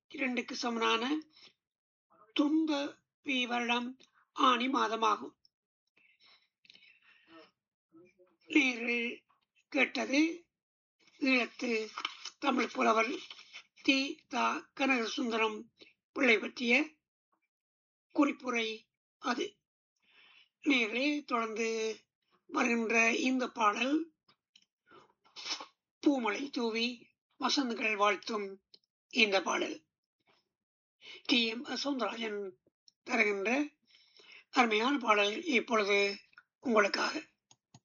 இரண்டுக்கு சமனான துன்ப பி வருடம் ஆணி மாதமாகும் நேர்கள் கேட்டது ஈழத்து தமிழ் புலவர் தி தா கனக சுந்தரம் பிள்ளை பற்றிய குறிப்புரை அது நேர்களே தொடர்ந்து வருகின்ற இந்த பாடல் பூமலை தூவி வசந்தங்கள் வாழ்த்தும் இந்த பாடல் டி எம் சவுந்தரராஜன் தருகின்ற அருமையான பாடல் இப்பொழுது உங்களுக்காக